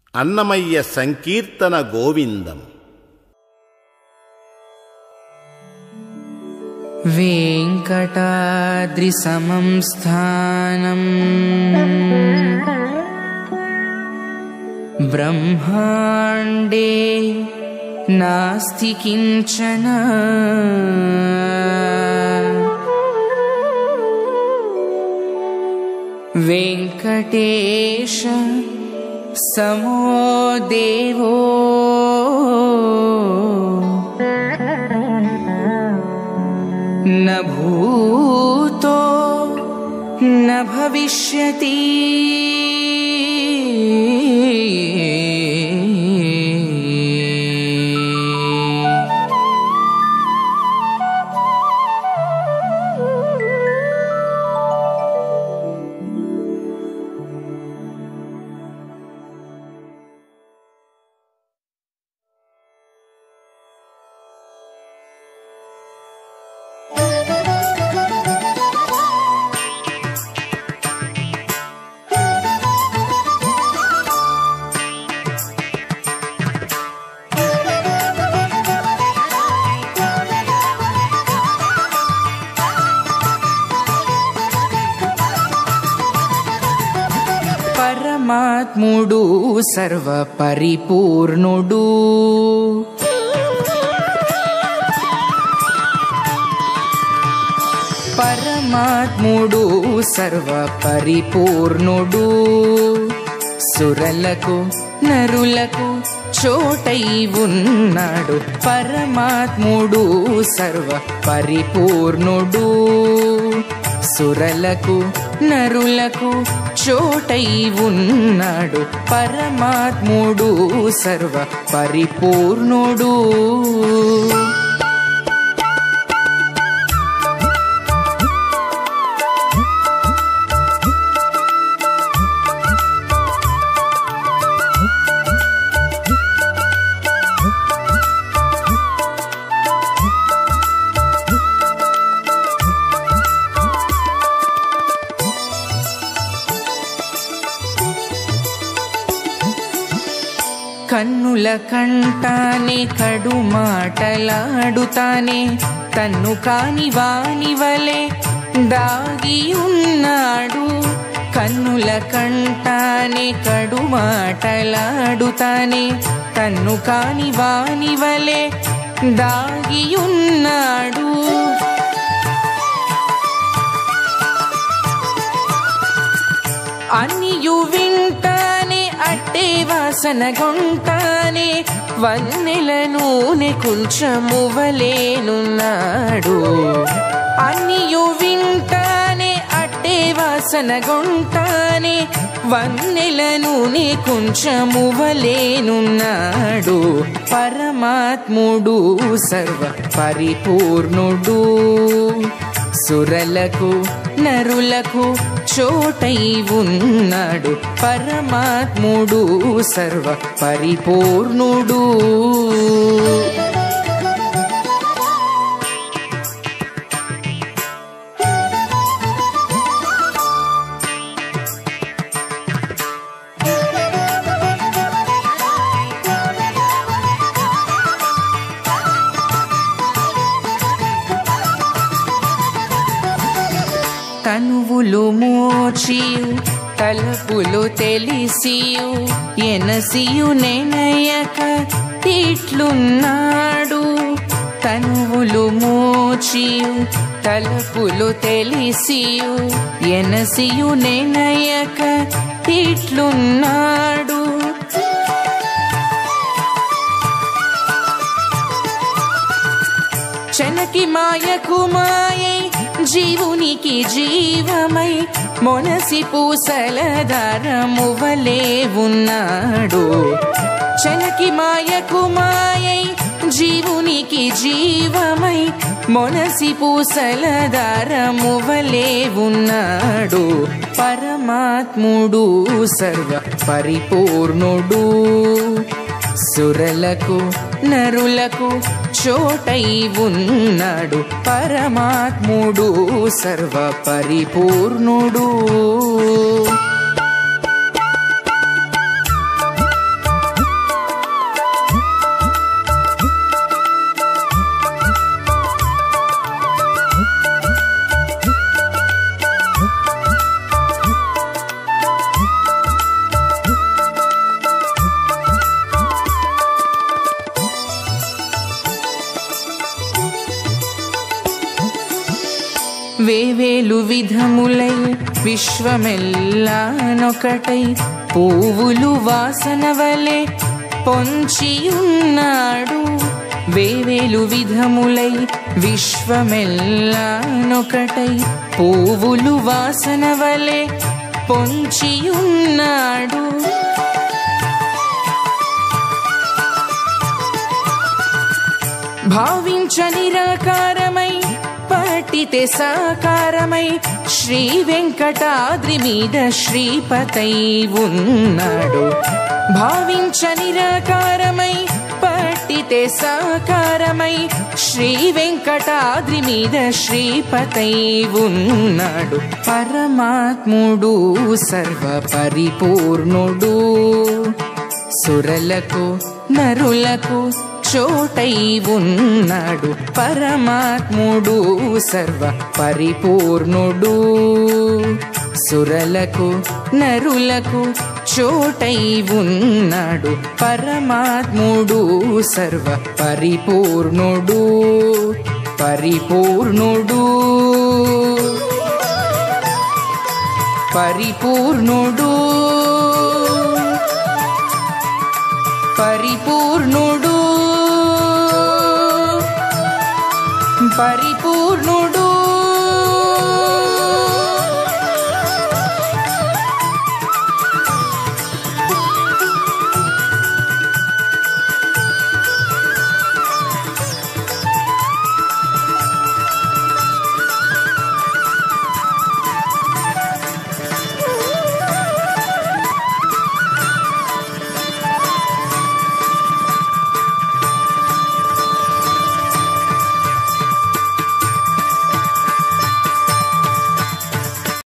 అన్నమయ్య సంకీర్తన గోవిందం वेङ्कटाद्रिसमं स्थानम् ब्रह्माण्डे नास्ति किञ्चन वेङ्कटेश समो देवो न भूतो न भविष्यति పరమాత్ముడు సర్వ పరిపూర్ణుడు పరమాత్ముడు సర్వ పరిపూర్ణుడు సురలకు నరులకు చోటై ఉన్నాడు పరమాత్ముడు సర్వ పరిపూర్ణుడు సురలకు నరులకు చోటై ఉన్నాడు పరమాత్ముడు సర్వ పరిపూర్ణుడు కన్నుల కంటానే కడు మాటలాడుతానే తన్ను కాని వాని వలె దాగి ఉన్నాడు కన్నుల కంటానే కడు మాటలాడుతానే తన్ను కాని వాని వలె దాగి ఉన్నాడు అన్నియు వింటానే అట్టే వాసన గొంటానే వన్నెల నూనె కొంచెము వలేనున్నాడు అన్నియు వింటానే అట్టే వాసన గొంటానే వన్నెల నూనె కొంచెము వలేనున్నాడు పరమాత్ముడు సర్వ పరిపూర్ణుడు సురలకు నరులకు చోటై ఉన్నాడు పరమాత్ముడు సర్వ పరిపూర్ణుడు తనువులు మోచియు తలుపులు తెలిసియు ఎనసియు నెనయక ఇట్లున్నాడు తనువులు మోచియు తలుపులు తెలిసియు ఎనసియు నెనయక ఇట్లున్నాడు చనకి మాయకు మాయై జీవునికి జీవమై మొనసి పూసల దారము వలే ఉన్నాడు చనకి మాయకు మాయై జీవునికి జీవమై మొనసి పూసల దారము వలే ఉన్నాడు పరమాత్ముడు సర్వ పరిపూర్ణుడు సురలకు నరులకు చోటై ఉన్నాడు పరమాత్ముడు సర్వ పరిపూర్ణుడు వేవేలు విధములై విశ్వమెల్లానొకటై పువ్వులు వాసన వలె పొంచి ఉన్నాడు వేవేలు విధములై విశ్వమెల్లానొకటై పువ్వులు వాసన వలె పొంచి ఉన్నాడు భావించ నిరాకారమై పట్టితే సాకారమై శ్రీ వెంకటాద్రి మీద శ్రీపతై ఉన్నాడు భావించ నిరాకారమై పట్టితే సాకారమై శ్రీ వెంకటాద్రి మీద శ్రీపతై ఉన్నాడు పరమాత్ముడు సర్వ పరిపూర్ణుడు సురలకు నరులకు చోటై ఉన్నాడు పరమాత్ముడు సర్వ పరిపూర్ణుడు సురలకు నరులకు చోటై ఉన్నాడు పరమాత్ముడు సర్వ పరిపూర్ణుడు పరిపూర్ణుడు పరిపూర్ణుడు పరిపూర్ణుడు పరిపూర్ణుడు